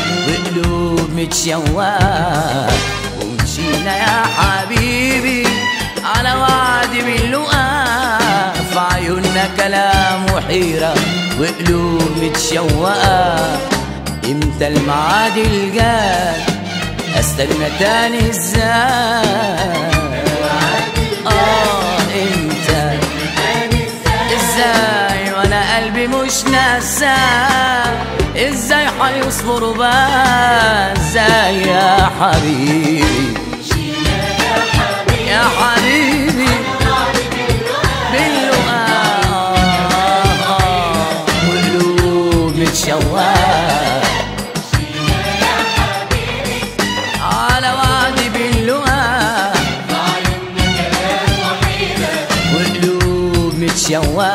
وقلوب متشوقة ومشينا يا حبيبي على وعد باللقاء في عيوننا كلام وحيرة وقلوب متشوقة امتى الميعاد الجاي استنى تاني ازاي اه امتى ازاي وانا قلبي مش ناساه ازاي هيصبر بقى ازاي يا حبيبي يا حبيبي باللقاء وقلوب متشوقة على وعد باللقاء وقلوب متشوقة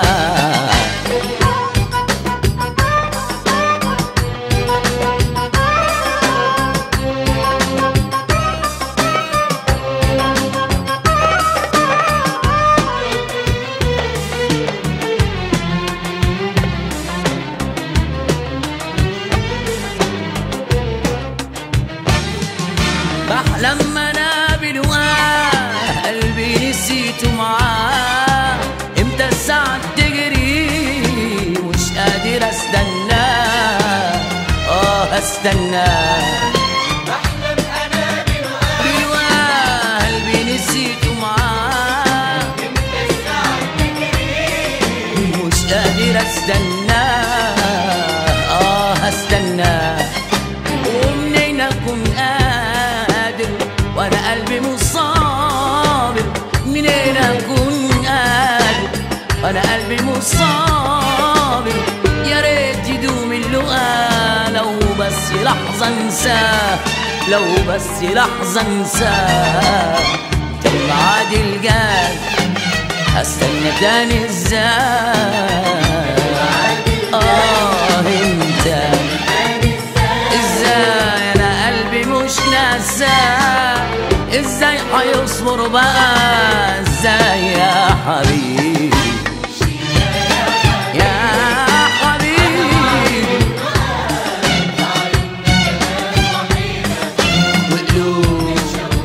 بحلم انا بلقاه قلبي نسيته معاه امتى الساعة تجري مش قادر استناه اه استناه بلقاه قلبي نسيته معاه مش قادر استناه اه استناه ومنين اكون قادر وانا قلبي مصابر منين اكون قادر وانا قلبي مصابر يا ريت يدوم اللقاء لو بس لحظة انساه لو بس لحظة انساه كان الميعاد الجاي هستنى تاني ازاي اه انت ازاي انا قلبي مش ناساه ازاي هيصبر بقى ازاي يا حبيبي يا حبيبي وقلوب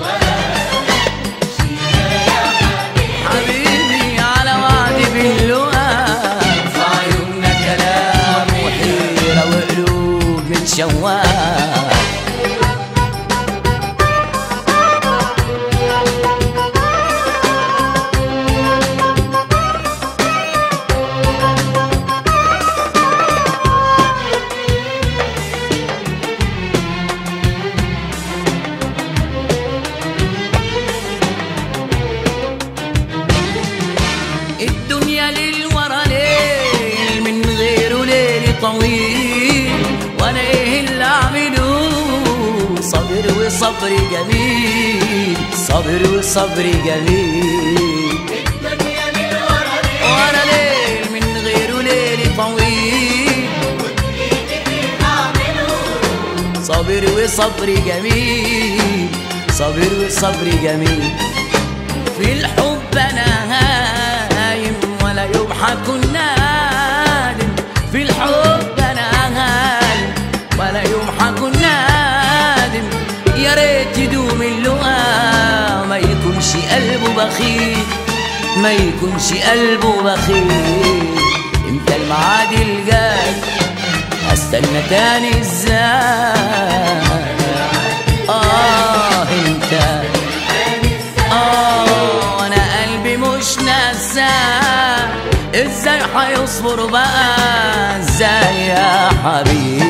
حبيبي على وعد باللقاء في عيوننا كلام وحيرة وقلوب متشوقة الدنيا للورا ليل من غيره ليل طويل وانا ايه اللي اعمله صبر وصبر جميل صبر وصبر جميل وانا ليل من غيره ليل طويل صبر وصبر جميل صبر وصبر جميل في الحب انا هايم ولا يضحك النادم في الحب انا هايم ولا يضحك النادم يا ريت يدوم اللقاء ما يكونش قلبه بخيل ما يكونش قلبه بخيل امتى الميعاد الجاي هستنى تاني ازاي اه انت اه انا قلبي مش ناساه ازاي هيصبر بقى ازاي يا حبيبي